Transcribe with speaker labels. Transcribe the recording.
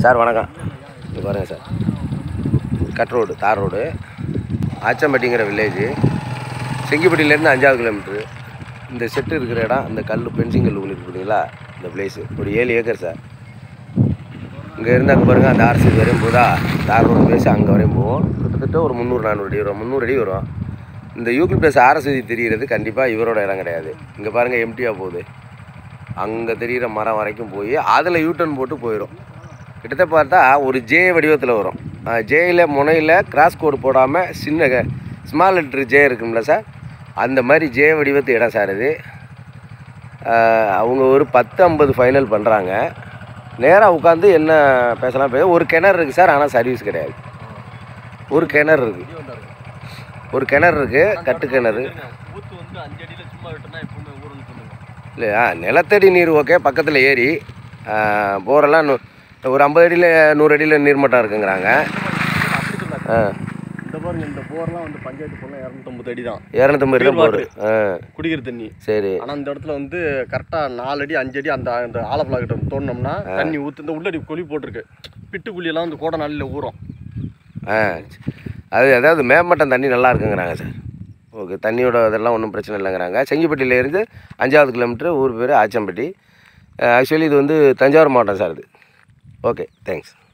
Speaker 1: sir வணக்கம் இங்கே பாருங்கள் sir cut road tar road ஆச்சம்பட்டிங்கிற வில்லேஜு செங்கிப்பட்டியிலேருந்து அஞ்சாவது கிலோமீட்ரு இந்த செட்டு இருக்கிற இடம் இந்த கல் பென்சிங் கல் ஒன்று இருக்கு பார்த்தீங்களா இந்த பிளேஸு ஒரு ஏழு ஏக்கர் சார் இங்கே இருந்து அங்கே பாருங்கள் அந்த ஆர்சி வரையும் போதா தார் ரோடு பேசி அங்கே வரையும் போவோம் கிட்டத்தட்ட ஒரு முந்நூறு நானூறு அடி வரும் முந்நூறு அடி வரும் இந்த யூக்ளி பிளஸ் ஆர்எஸ்வி தெரிகிறது கண்டிப்பாக இவரோட இடம் கிடையாது இங்கே பாருங்கள் எம்டியாக போகுது அங்கே தெரிகிற மரம் வரைக்கும் போய் அதில் யூட்டர்ன் போட்டு போயிடும் கிட்டத்தட்ட பார்த்தா ஒரு ஜே வடிவத்தில் வரும் ஜேயில் முனையில் கிராஸ் கோடு போடாமல் சின்ன ஸ்மால் லெட்ரு ஜே இருக்கும்ல சார் அந்த மாதிரி ஜே வடிவத்து இடம் சார் இது ஆஹ் அவங்க ஒரு பத்து ஐம்பது ஃபைனல் பண்ணுறாங்க நேராக உட்காந்து என்ன பேசலாம் பேச ஒரு கிணறு இருக்குது சார் ஆனால் சர்வீஸ் கிடையாது ஒரு கிணறு இருக்குது ஒரு கிணறு இருக்குது கட்டு கிணறு
Speaker 2: ஊத்து வந்து அஞ்சு அடியில சும்மா விட்டோம்னா எப்பவுமே ஊருன்னு சொல்லுங்க
Speaker 1: இல்லையா நிலத்தடி நீர் ஓகே பக்கத்தில் ஏரி போரெல்லாம் நூ- ஒரு ஐம்பது அடியில் நூறு அடியில் நீர்மட்டம் இருக்குங்கிறாங்க
Speaker 2: அப்படி சொன்னாங்க
Speaker 1: ஆ
Speaker 2: இந்த பாருங்க இந்த போர்லாம் வந்து பஞ்சாயத்து போனால் இரநூத்தம்பது அடி தான்
Speaker 1: இரநூத்தம்பது
Speaker 2: Pure
Speaker 1: தான் போரு ஆ
Speaker 2: குடிக்கிற தண்ணி
Speaker 1: சரி
Speaker 2: ஆனால் இந்த இடத்துல வந்து கரெக்டாக நாலு அடி அஞ்சு அடி அந்த அந்த ஆலப்பழா கிட்ட தோணுனோம்னா தண்ணி ஊற்று இந்த உள்ளடி குழி போட்டிருக்கு பிட்டு குழியெல்லாம் வந்து கோடை நாளில் ஊறும்
Speaker 1: ஆ அது அதாவது மேம்பட்டம் தண்ணி நல்லா இருக்குங்கிறாங்க சார் ஓகே தண்ணியோட இதெல்லாம் ஒன்றும் பிரச்சனை இல்லைங்கிறாங்க செங்கிப்பட்டியிலேருந்து அஞ்சாவது கிலோமீட்டர் ஊர் பேர் ஆச்சம்பட்டி ஆக்சுவலி இது வந்து தஞ்சாவூர் மாவட்டம் சார் இது ஓகே தேங்க்ஸ்